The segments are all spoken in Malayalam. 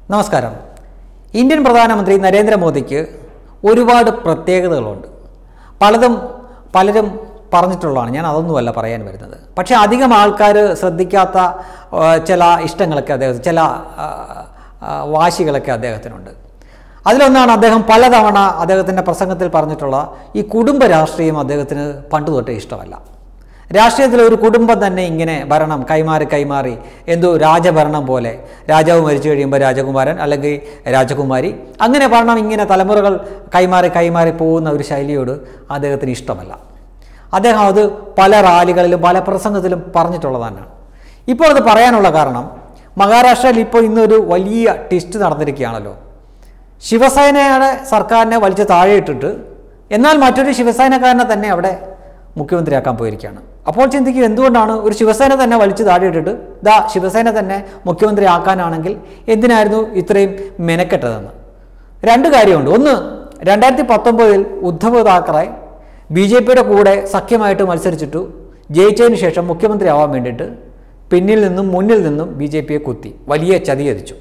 നമസ്കാരം ഇന്ത്യൻ പ്രധാനമന്ത്രി നരേന്ദ്രമോദിക്ക് ഒരുപാട് പ്രത്യേകതകളുണ്ട് പലതും പലരും പറഞ്ഞിട്ടുള്ളതാണ് ഞാൻ അതൊന്നുമല്ല പറയാൻ വരുന്നത് പക്ഷേ അധികം ആൾക്കാർ ശ്രദ്ധിക്കാത്ത ആ, ചില ഇഷ്ടങ്ങളൊക്കെ അദ്ദേഹം ചില ആ, ആ, വാശികളൊക്കെ അദ്ദേഹത്തിനുണ്ട് അതിലൊന്നാണ് അദ്ദേഹം പലതവണ അദ്ദേഹത്തിൻ്റെ പ്രസംഗത്തിൽ പറഞ്ഞിട്ടുള്ള ഈ കുടുംബ രാഷ്ട്രീയം അദ്ദേഹത്തിന് പണ്ട് തൊട്ടേ ഇഷ്ടമല്ല രാഷ്ട്രീയത്തിൽ ഒരു കുടുംബം തന്നെ ഇങ്ങനെ ഭരണം കൈമാറി കൈമാറി എന്തോ രാജഭരണം പോലെ രാജാവ് മരിച്ചു കഴിയുമ്പോൾ രാജകുമാരൻ അല്ലെങ്കിൽ രാജകുമാരി അങ്ങനെ ഭരണം ഇങ്ങനെ തലമുറകൾ കൈമാറി കൈമാറി പോകുന്ന ഒരു ശൈലിയോട് അദ്ദേഹത്തിന് ഇഷ്ടമല്ല അദ്ദേഹം അത് പല റാലികളിലും പല പ്രസംഗത്തിലും പറഞ്ഞിട്ടുള്ളതാണ് ഇപ്പോൾ അത് പറയാനുള്ള കാരണം മഹാരാഷ്ട്രയിൽ ഇപ്പോൾ ഇന്നൊരു വലിയ ടിസ്റ്റ് നടന്നിരിക്കുകയാണല്ലോ ശിവസേനയുടെ സർക്കാരിനെ വലിച്ച് താഴെയിട്ടിട്ട് എന്നാൽ മറ്റൊരു ശിവസേനക്കാരനെ തന്നെ അവിടെ മുഖ്യമന്ത്രിയാക്കാൻ പോയിരിക്കുകയാണ് അപ്പോൾ ചിന്തിക്കും എന്തുകൊണ്ടാണ് ഒരു ശിവസേന തന്നെ വലിച്ചു താഴെയിട്ടിട്ട് ദാ ശിവസേന തന്നെ മുഖ്യമന്ത്രി ആക്കാനാണെങ്കിൽ എന്തിനായിരുന്നു ഇത്രയും മെനക്കെട്ടതെന്ന് രണ്ട് കാര്യമുണ്ട് ഒന്ന് രണ്ടായിരത്തി പത്തൊമ്പതിൽ ഉദ്ധവ് താക്കറെ ബി ജെ പിയുടെ കൂടെ സഖ്യമായിട്ട് മത്സരിച്ചിട്ടു ജയിച്ചതിന് ശേഷം മുഖ്യമന്ത്രി ആവാൻ വേണ്ടിയിട്ട് പിന്നിൽ നിന്നും മുന്നിൽ നിന്നും ബി ജെ പിയെ കുത്തി വലിയ ചതിയതിച്ചു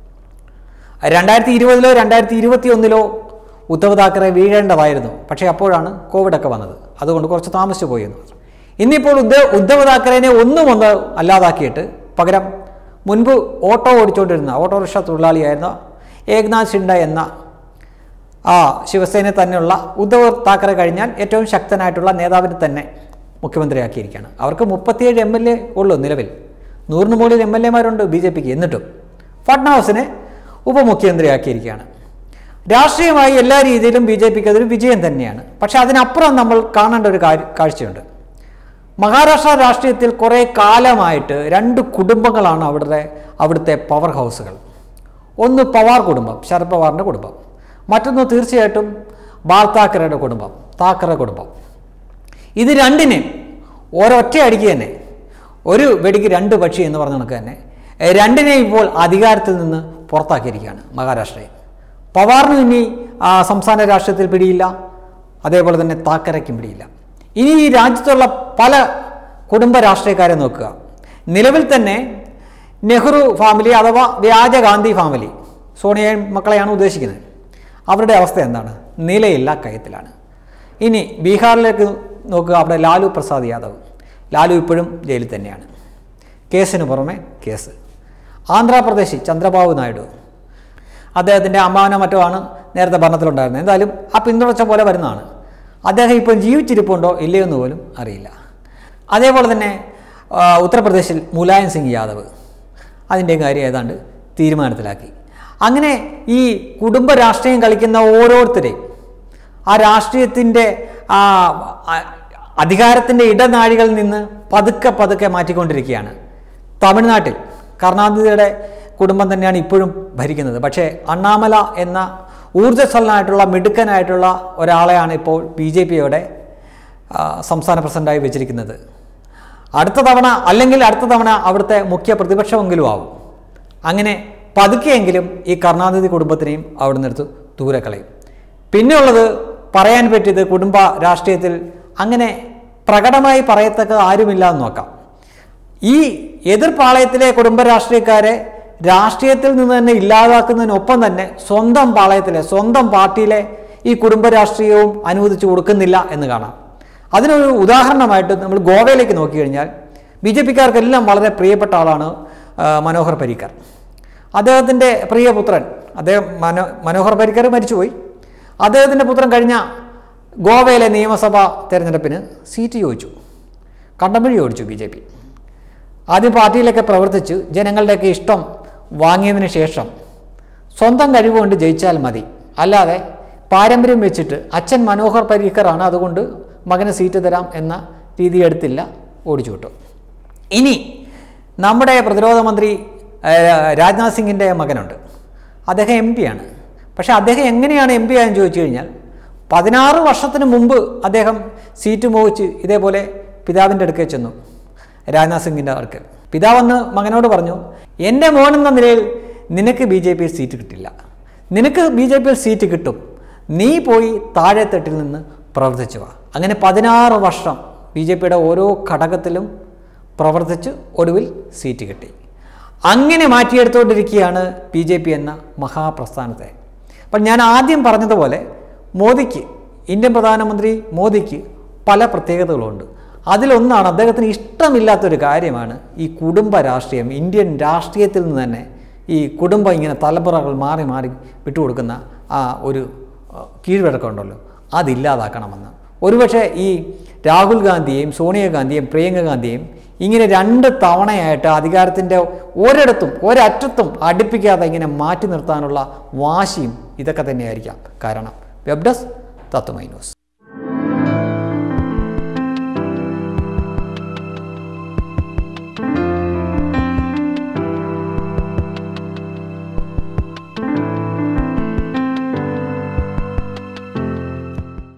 രണ്ടായിരത്തി ഇരുപതിലോ രണ്ടായിരത്തി ഇരുപത്തി ഒന്നിലോ ഉദ്ധവ് താക്കറെ വീഴേണ്ടതായിരുന്നു പക്ഷേ അപ്പോഴാണ് കോവിഡൊക്കെ വന്നത് അതുകൊണ്ട് കുറച്ച് താമസിച്ചു പോയി എന്ന് മാത്രം ഇന്നിപ്പോൾ ഉദ്ധവ് ഉദ്ധവ് താക്കറേനെ ഒന്നും ഒന്ന് അല്ലാതാക്കിയിട്ട് പകരം മുൻപ് ഓട്ടോ ഓടിച്ചുകൊണ്ടിരുന്ന ഓട്ടോറിക്ഷ തൊഴിലാളിയായിരുന്ന ഏക്നാഥ് ഷിൻഡ എന്ന ആ ശിവസേന തന്നെയുള്ള ഉദ്ധവ് താക്കറെ കഴിഞ്ഞാൽ ഏറ്റവും ശക്തനായിട്ടുള്ള നേതാവിനെ തന്നെ മുഖ്യമന്ത്രിയാക്കിയിരിക്കുകയാണ് അവർക്ക് മുപ്പത്തിയേഴ് എം എൽ എ ഉള്ളൂ നിലവിൽ നൂറിന് മുകളിൽ എം എൽ എമാരുണ്ട് ബി ജെ പിക്ക് എന്നിട്ടും ഫട്നാവിസിനെ ഉപമുഖ്യമന്ത്രിയാക്കിയിരിക്കുകയാണ് രാഷ്ട്രീയമായി എല്ലാ രീതിയിലും ബി ജെ പിക്ക് അതൊരു വിജയം തന്നെയാണ് പക്ഷേ അതിനപ്പുറം നമ്മൾ കാണേണ്ട ഒരു കാര്യ കാഴ്ചയുണ്ട് മഹാരാഷ്ട്ര രാഷ്ട്രീയത്തിൽ കുറേ കാലമായിട്ട് രണ്ട് കുടുംബങ്ങളാണ് അവിടുത്തെ അവിടുത്തെ പവർ ഹൗസുകൾ ഒന്ന് പവാർ കുടുംബം ശരത് പവാറിൻ്റെ കുടുംബം മറ്റൊന്ന് തീർച്ചയായിട്ടും ബാൽ താക്കറയുടെ കുടുംബം താക്കറെ കുടുംബം ഇത് രണ്ടിനെയും ഒരൊറ്റ അടിക്ക് തന്നെ ഒരു വെടിക്ക് രണ്ട് പക്ഷി എന്ന് പറഞ്ഞ കണക്ക് തന്നെ എ, രണ്ടിനെയും ഇപ്പോൾ അധികാരത്തിൽ നിന്ന് പുറത്താക്കിയിരിക്കുകയാണ് മഹാരാഷ്ട്രയെ പവാറിനും ഇനി ആ, സംസ്ഥാന രാഷ്ട്രീയത്തിൽ പിടിയില്ല അതേപോലെ തന്നെ താക്കരയ്ക്കും പിടിയില്ല ഇനി ഈ രാജ്യത്തുള്ള പല കുടുംബ രാഷ്ട്രീയക്കാരെ നോക്കുക നിലവിൽ തന്നെ നെഹ്റു ഫാമിലി അഥവാ വ്യാജ ഗാന്ധി ഫാമിലി സോണിയയും മക്കളെയാണ് ഉദ്ദേശിക്കുന്നത് അവരുടെ അവസ്ഥ എന്താണ് നിലയില്ല കയത്തിലാണ് ഇനി ബീഹാറിലേക്ക് നോക്കുക അവിടെ ലാലു പ്രസാദ് യാദവ് ലാലു ഇപ്പോഴും ജയിലിൽ തന്നെയാണ് കേസിന് പുറമെ കേസ് ആന്ധ്രാപ്രദേശ് ചന്ദ്രബാബു നായിഡു അദ്ദേഹത്തിൻ്റെ അമ്മാവനോ മറ്റോ ആണ് നേരത്തെ ഭരണത്തിലുണ്ടായിരുന്നത് എന്തായാലും ആ പിന്തുണച്ച പോലെ വരുന്നതാണ് അദ്ദേഹം ഇപ്പം ജീവിച്ചിരിപ്പുണ്ടോ ഇല്ലയോ എന്ന് പോലും അറിയില്ല അതേപോലെ തന്നെ ആ, ഉത്തർപ്രദേശിൽ മുലായം സിംഗ് യാദവ് അതിൻ്റെ കാര്യം ഏതാണ്ട് തീരുമാനത്തിലാക്കി അങ്ങനെ ഈ കുടുംബ രാഷ്ട്രീയം കളിക്കുന്ന ഓരോരുത്തരെയും ആ രാഷ്ട്രീയത്തിൻ്റെ ആ ആ- അധികാരത്തിൻ്റെ ഇടനാഴികളിൽ നിന്ന് പതുക്കെ പതുക്കെ മാറ്റിക്കൊണ്ടിരിക്കുകയാണ് തമിഴ്നാട്ടിൽ കരുണാനിധിയുടെ കുടുംബം തന്നെയാണ് ഇപ്പോഴും ഭരിക്കുന്നത് പക്ഷേ അണ്ണാമല എന്ന ഊർജ്ജസ്വലനായിട്ടുള്ള മിടുക്കനായിട്ടുള്ള ഒരാളെയാണ് ഇപ്പോൾ ബി ജെ പിയുടെ സംസ്ഥാന പ്രസിഡൻ്റായി വെച്ചിരിക്കുന്നത് അടുത്ത തവണ അല്ലെങ്കിൽ അടുത്ത തവണ അവിടുത്തെ മുഖ്യ പ്രതിപക്ഷമെങ്കിലും ആവും അങ്ങനെ പതുക്കെയെങ്കിലും ഈ കരുണാനിധി കുടുംബത്തിനെയും അവിടെ നിന്നെടുത്ത് ദൂരെ കളയും പിന്നെയുള്ളത് പറയാൻ പറ്റിയത് കുടുംബ രാഷ്ട്രീയത്തിൽ അങ്ങനെ പ്രകടമായി പറയത്തക്ക ആരുമില്ല എന്ന് നോക്കാം ഈ എതിർപാളയത്തിലെ കുടുംബ രാഷ്ട്രീയക്കാരെ രാഷ്ട്രീയത്തിൽ നിന്ന് തന്നെ ഇല്ലാതാക്കുന്നതിനൊപ്പം തന്നെ സ്വന്തം പാളയത്തിലെ സ്വന്തം പാർട്ടിയിലെ ഈ കുടുംബ രാഷ്ട്രീയവും അനുവദിച്ചു കൊടുക്കുന്നില്ല എന്ന് കാണാം അതിനൊരു ഉദാഹരണമായിട്ട് നമ്മൾ ഗോവയിലേക്ക് നോക്കിക്കഴിഞ്ഞാൽ ബി ജെ പിക്കാർക്കെല്ലാം വളരെ പ്രിയപ്പെട്ട ആളാണ് ആ, മനോഹർ പരീക്കർ അദ്ദേഹത്തിൻ്റെ പ്രിയപുത്രൻ അദ്ദേഹം മനോ മനോഹർ പരീക്കർ മരിച്ചുപോയി അദ്ദേഹത്തിൻ്റെ പുത്രൻ കഴിഞ്ഞ ഗോവയിലെ നിയമസഭാ തെരഞ്ഞെടുപ്പിന് സീറ്റ് ചോദിച്ചു കണ്ടമ്പഴി ഓടിച്ചു ബി ജെ പി ആദ്യം പാർട്ടിയിലൊക്കെ പ്രവർത്തിച്ച് ജനങ്ങളുടെയൊക്കെ ഇഷ്ടം വാങ്ങിയതിന് ശേഷം സ്വന്തം കഴിവുകൊണ്ട് ജയിച്ചാൽ മതി അല്ലാതെ പാരമ്പര്യം വെച്ചിട്ട് അച്ഛൻ മനോഹർ പരീക്കറാണ് അതുകൊണ്ട് മകന് സീറ്റ് തരാം എന്ന രീതി എടുത്തില്ല ഓടിച്ചു വിട്ടു ഇനി നമ്മുടെ പ്രതിരോധ മന്ത്രി ആ, രാജ്നാഥ് സിംഗിൻ്റെ മകനുണ്ട് അദ്ദേഹം എം ആണ് പക്ഷേ അദ്ദേഹം എങ്ങനെയാണ് എം പി ആയെന്ന് ചോദിച്ചു കഴിഞ്ഞാൽ പതിനാറ് വർഷത്തിന് മുമ്പ് അദ്ദേഹം സീറ്റ് മോഹിച്ച് ഇതേപോലെ പിതാവിൻ്റെ അടുക്കൽ ചെന്നു രാജ്നാഥ് സിംഗിൻ്റെ അടുക്കൽ പിതാവെന്ന് മകനോട് പറഞ്ഞു എൻ്റെ മോനെന്ന നിലയിൽ നിനക്ക് ബി ജെ പിയിൽ സീറ്റ് കിട്ടില്ല നിനക്ക് ബി ജെ പിയിൽ സീറ്റ് കിട്ടും നീ പോയി താഴെത്തട്ടിൽ നിന്ന് പ്രവർത്തിച്ചു വാ അങ്ങനെ പതിനാറ് വർഷം ബി ജെ പിയുടെ ഓരോ ഘടകത്തിലും പ്രവർത്തിച്ച് ഒടുവിൽ സീറ്റ് കിട്ടി അങ്ങനെ മാറ്റിയെടുത്തുകൊണ്ടിരിക്കുകയാണ് ബി ജെ പി എന്ന മഹാപ്രസ്ഥാനത്തെ അപ്പം ഞാൻ ആദ്യം പറഞ്ഞതുപോലെ മോദിക്ക് ഇന്ത്യൻ പ്രധാനമന്ത്രി മോദിക്ക് പല പ്രത്യേകതകളുണ്ട് അതിലൊന്നാണ് അദ്ദേഹത്തിന് ഇഷ്ടമില്ലാത്തൊരു കാര്യമാണ് ഈ കുടുംബ രാഷ്ട്രീയം ഇന്ത്യൻ രാഷ്ട്രീയത്തിൽ നിന്ന് തന്നെ ഈ കുടുംബം ഇങ്ങനെ തലമുറകൾ മാറി മാറി വിട്ടുകൊടുക്കുന്ന ആ ഒരു അഹ്, കീഴ്വഴക്കമുണ്ടല്ലോ അതില്ലാതാക്കണമെന്ന് ഒരുപക്ഷെ ഈ രാഹുൽ ഗാന്ധിയെയും സോണിയാഗാന്ധിയെയും പ്രിയങ്ക ഗാന്ധിയെയും ഇങ്ങനെ രണ്ട് തവണയായിട്ട് അധികാരത്തിൻ്റെ ഒരിടത്തും ഒരറ്റത്തും അടുപ്പിക്കാതെ ഇങ്ങനെ മാറ്റി നിർത്താനുള്ള വാശിയും ഇതൊക്കെ തന്നെയായിരിക്കാം കാരണം വെബ് ഡെസ്ക് തത്വമൈ ന്യൂസ്